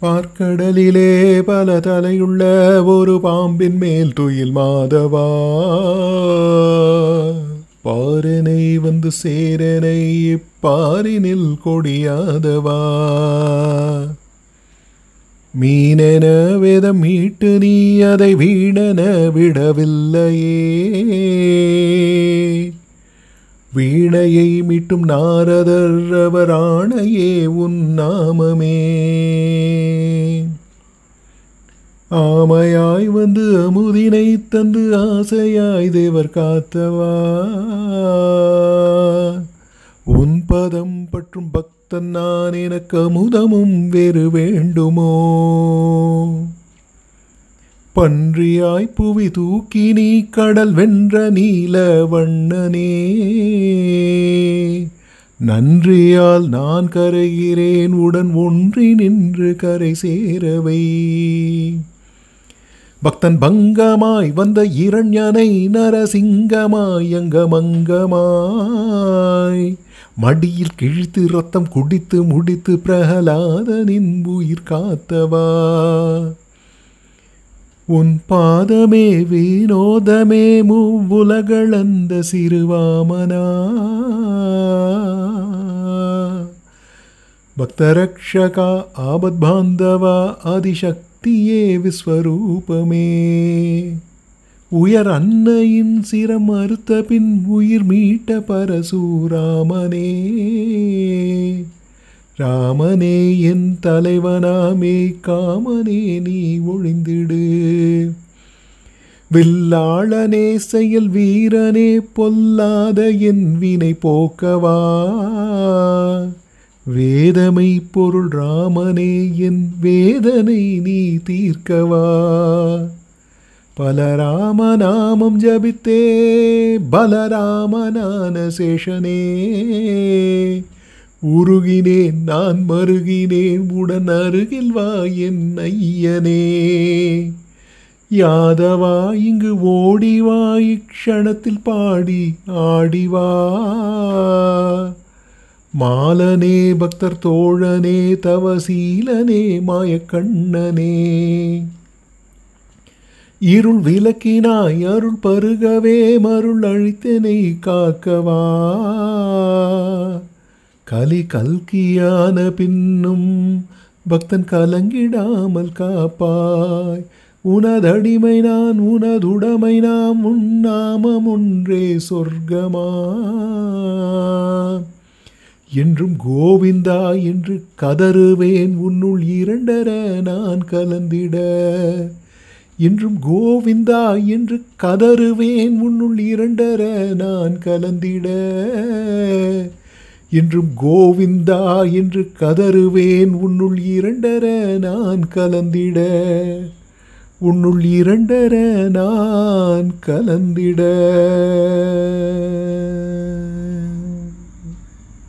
பார்க்கடலிலே பல தலையுள்ள ஒரு பாம்பின் மேல் துயில் மாதவா பாரனை வந்து சேரனை இப்பாரினில் கொடியாதவா மீனென வேதம் மீட்டு நீ அதை வீணென விடவில்லையே வீணையை மீட்டும் நாரதர் அவர் ஆணையே உன் நாமமே ஆமையாய் வந்து அமுதினை தந்து ஆசையாய் தேவர் காத்தவா உன் பதம் பற்றும் பக்தன் நான் எனக்கு அமுதமும் வேறு வேண்டுமோ பன்றியாய் புவி தூக்கி நீ கடல் வென்ற நீல வண்ணனே நன்றியால் நான் கரைகிறேன் உடன் ஒன்றி நின்று கரை சேரவை பக்தன் பங்கமாய் வந்த இரண்யனை நரசிங்கமாய் அங்கமங்கமாய் மடியில் கிழித்து ரத்தம் குடித்து முடித்து பிரகலாதனின் உயிர் காத்தவா உன் பாதமே வினோதமே மூவுலகளந்த சிறுவாமனா பக்தரக்ஷகா ஆபத்பாந்தவா ஆதிசக்தியே விஸ்வரூபமே உயர் அன்னையின் சிரம் அறுத்த பின் உயிர் மீட்ட பரசூராமனே ராமனே என் தலைவனாமே காமனே நீ ஒழிந்திடு வில்லாளனே செயல் வீரனே பொல்லாத என் வினை போக்கவா வேதமை பொருள் ராமனே என் வேதனை நீ தீர்க்கவா பல ராமநாமம் ஜபித்தே பலராமனான சேஷனே உருகினேன் நான் மருகினேன் உடன் அருகில் வா என் ஐயனே யாதவா இங்கு ஓடிவா இக்ஷணத்தில் பாடி ஆடிவா மாலனே பக்தர் தோழனே தவசீலனே மாயக்கண்ணனே இருள் விளக்கினாய் அருள் பருகவே மருள் அழித்தனை காக்கவா கலி கல்கியான பின்னும் பக்தன் கலங்கிடாமல் காப்பாய் உனதடிமை நான் உனதுடமை நாம் உன்னாமம் ஒன்றே சொர்க்கமா என்றும் கோவிந்தா என்று கதறுவேன் உன்னுள் இரண்டர நான் கலந்திட என்றும் கோவிந்தா என்று கதறுவேன் உன்னுள் இரண்டர நான் கலந்திட என்றும் கோவிந்தா என்று கதறுவேன் உன்னுள் இரண்டர நான் கலந்திட உன்னுள் இரண்டர நான் கலந்திட